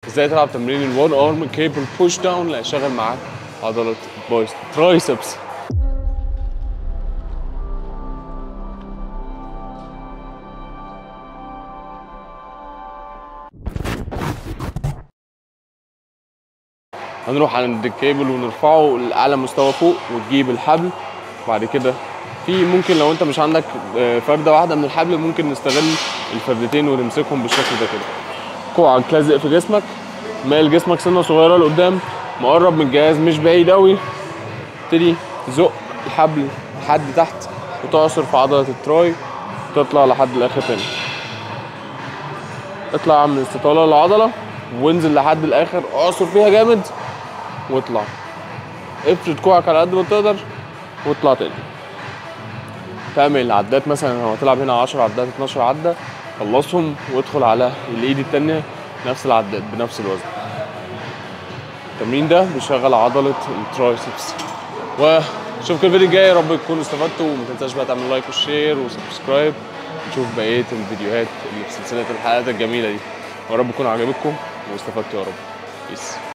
ازاي تلعب تمرين الوان ارم كيبل بوش داون اللي هيشغل معاك عضله بايس ترايسبس هنروح عند الكيبل ونرفعه لاعلى مستوى فوق وتجيب الحبل بعد كده في ممكن لو انت مش عندك آه، فرده واحده من الحبل ممكن نستغل الفردتين ونمسكهم بالشكل ده كده كوعك لازق في جسمك مايل جسمك سنه صغيره لقدام مقرب من الجهاز مش بعيد قوي تبتدي تزق الحبل لحد تحت وتعصر في عضله التراي وتطلع لحد الاخر تاني اطلع من استطاله العضله وانزل لحد الاخر اعصر فيها جامد واطلع افرد كوعك على قد ما تقدر واطلع تاني تعمل العدات مثلا لو هتلعب هنا 10 عدات 12 عده خلصهم وادخل على الايد التانية نفس العدات بنفس الوزن التمرين ده بيشغل عضلة الترايسبس واشوفكم الفيديو الجاي يا رب تكونوا استفدتوا وما تنساش بقى تعمل لايك وشير وسبسكرايب نشوف بقية الفيديوهات اللي في سلسلة الحلقات الجميلة دي ويا رب يكون عجبتكم واستفدتوا يا رب بيس